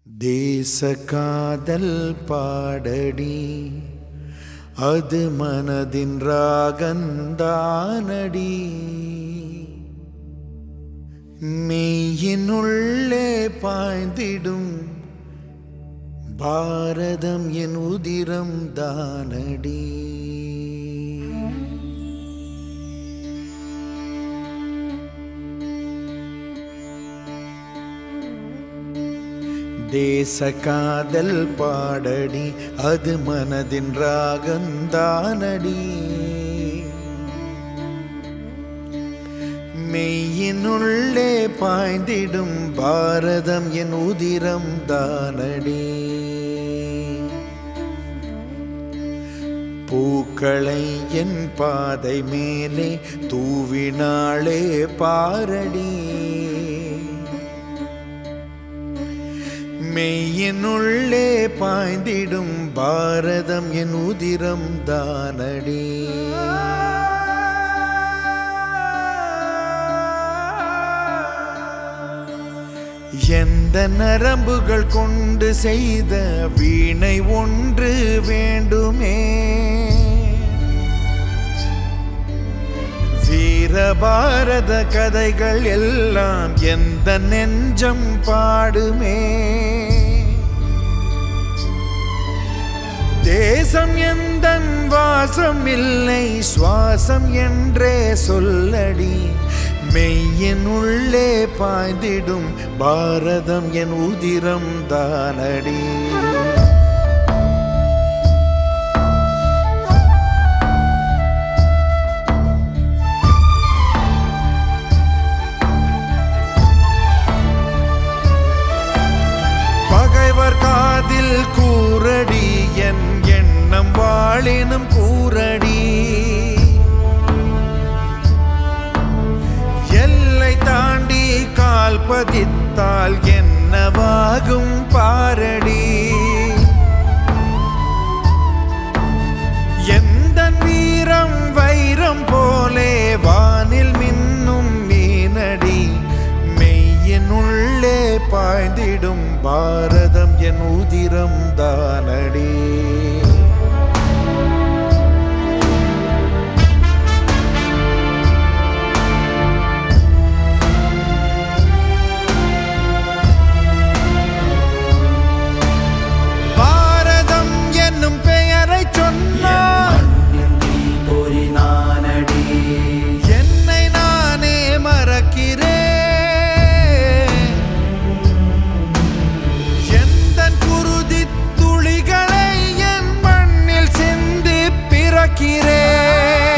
தேச காதல் பாடடி அது மனதின் ராகந்தானடி மெய்யினுள்ளே பாய்ந்திடும் பாரதம் என் உதிரம் தானடி தேச காதல் பாடடி அது மனதின் ராகந்தானடி மெய்யினுள்ளே பாய்ந்திடும் பாரதம் என் உதிரம் தானடி பூக்களை என் பாதை மேலே தூவினாளே பாரடி மெய்யினுள்ளே பாய்ந்திடும் பாரதம் என் உதிரம் தானடி எந்த நரம்புகள் கொண்டு செய்த வீணை ஒன்று வேண்டுமே வீரபாரத கதைகள் எல்லாம் எந்த நெஞ்சம் பாடுமே தேசம் எந்த வாசம் இல்லை சுவாசம் என்றே சொல்லடி மெய்யின் உள்ளே பாய்ந்திடும் பாரதம் என் உதிரம் தானடி பகைவர் காதில் கூரடி என் எண்ணம் வாழினும் கூரடி எல்லை தாண்டி கால் பதித்தால் என்னவாகும் பாரடி எந்த வீரம் வைரம் போலே வானில் மின்னும் மீனடி மெய்யின் உள்ளே பாய்ந்திடும் பாரதம் என் உதிரம் தானடி பாரதம் என்னும் பெயரை சொன்னால் பொறினானடி என்னை நானே மறக்கிறேன் எந்த குருதி துளிகளை என் மண்ணில் சிந்தி பிறக்கிறேன்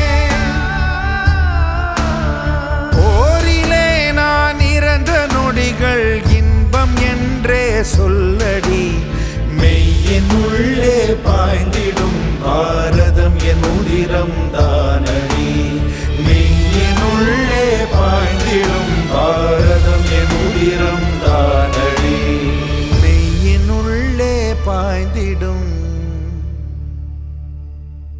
போரிலே நான் இறந்த நொடிகள் இன்பம் என்றே சொல்லடி மெய்யின் உள்ளே பாய்ந்திடும் பாரதம் என் உதிரம் தானடி மெய்யின் உள்ளே பாய்ந்திடும் பாரதம் என் உதிரம் தானடி மெய்யின் உள்ளே பாய்ந்திடும்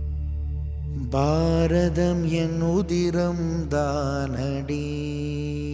பாரதம் என் உதிரம் தானடி